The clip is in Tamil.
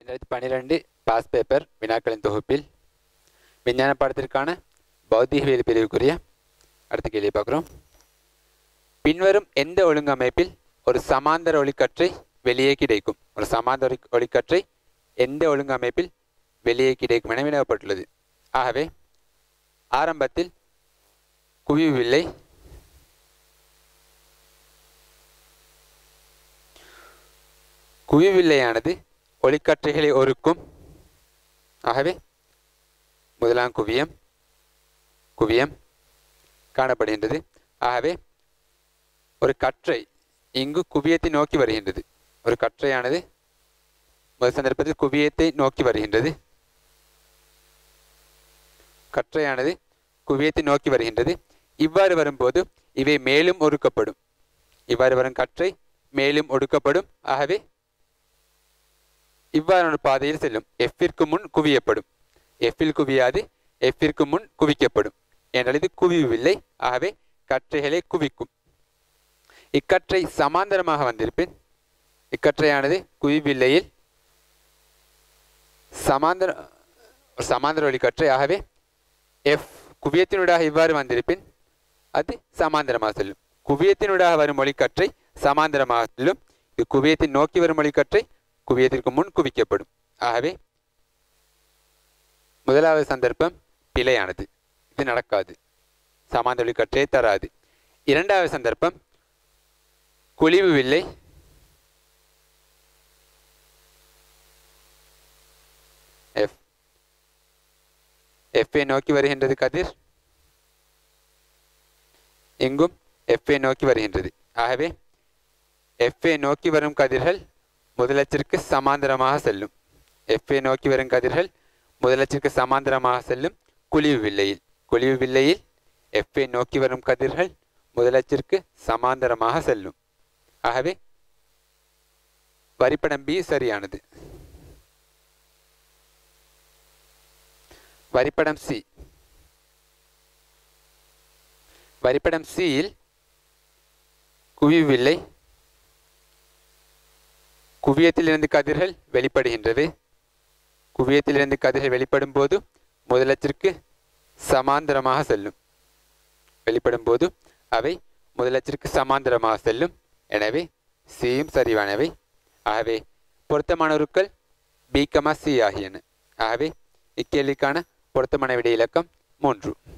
ரெண்டாயிரத்தி பன்னிரெண்டு பாஸ் பேப்பர் வினாக்களின் தொகுப்பில் விஞ்ஞான பாடத்திற்கான பௌத்திகவியல் பிரிவுக்குரிய அடுத்த கேள்வி பார்க்குறோம் பின்வரும் எந்த ஒழுங்கமைப்பில் ஒரு சமாந்தர ஒளிக்கற்றை வெளியே கிடைக்கும் ஒரு சமாந்தர ஒளி- ஒளிக்கற்றை எந்த ஒழுங்கமைப்பில் வெளியே கிடைக்கும் என வினவப்பட்டுள்ளது ஆகவே ஆரம்பத்தில் குவிவில்லை குவிவில்லையானது ஒளிக்கற்றைகளை ஒருக்கும் ஆகவே முதலாம் குவியம் குவியம் காணப்படுகின்றது ஆகவே ஒரு கற்றை இங்கு குவியத்தை நோக்கி வருகின்றது ஒரு கற்றையானது முதல் சந்தர்ப்பத்தில் குவியத்தை நோக்கி வருகின்றது கற்றையானது குவியத்தை நோக்கி வருகின்றது இவ்வாறு வரும்போது இவை மேலும் ஒடுக்கப்படும் இவ்வாறு வரும் கற்றை மேலும் ஒடுக்கப்படும் ஆகவே இவ்வாறான பாதையில் செல்லும் எஃப்பிற்கு முன் குவியப்படும் எஃப்பில் குவியாது எஃப்பிற்கு முன் குவிக்கப்படும் என்றால் இது குவிவில்லை ஆகவே கற்றைகளை குவிக்கும் இக்கற்றை சமாந்தரமாக வந்திருப்பின் இக்கற்றையானது குவிவில்லையில் சமாந்தர சமாந்தர ஒளி கற்றை ஆகவே எஃப் குவியத்தினூடாக இவ்வாறு வந்திருப்பின் அது சமாந்தரமாக செல்லும் குவியத்தினூடாக வரும் ஒளிக்கற்றை சமாந்தரமாக செல்லும் இது குவியத்தை நோக்கி வரும் ஒளிக்கற்றை குவியத்திற்கு முன் குவிக்கப்படும் ஆகவே முதலாவது சந்தர்ப்பம் பிழையானது இது நடக்காது சமாந்தர ஒளிக்கற்றையை தராது இரண்டாவது சந்தர்ப்பம் குழிவு வில்லை எஃப் எஃப்ஐ நோக்கி வருகின்றது கதிர் எங்கும் எஃப்ஐ நோக்கி வருகின்றது ஆகவே எஃப்ஐ நோக்கி வரும் கதிர்கள் முதலச்சிற்கு சமாந்தரமாக செல்லும் எஃப்ஐ நோக்கி வரும் கதிர்கள் முதலச்சிற்கு சமாந்தரமாக செல்லும் குழிவு வில்லையில் குழிவு வில்லையில் எஃப்ஐ நோக்கி வரும் கதிர்கள் முதலச்சிற்கு சமாந்தரமாக செல்லும் ஆகவே வரிப்படம் பி சரியானது வரிப்படம் சி வரிப்படம் சியில் குவிவில்லை குவியத்திலிருந்து கதிர்கள் வெளிப்படுகின்றது குவியத்திலிருந்து கதிர்கள் வெளிப்படும் போது முதலச்சிற்கு சமாந்தரமாக செல்லும் வெளிப்படும் போது அவை முதலச்சிற்கு சமாந்தரமாக செல்லும் எனவே சியும் சரிவானவை ஆகவே பொருத்தமான உருக்கள் பி கமா சி ஆகியன ஆகவே இக்கேள்விக்கான பொருத்தமான விடை இலக்கம் மூன்று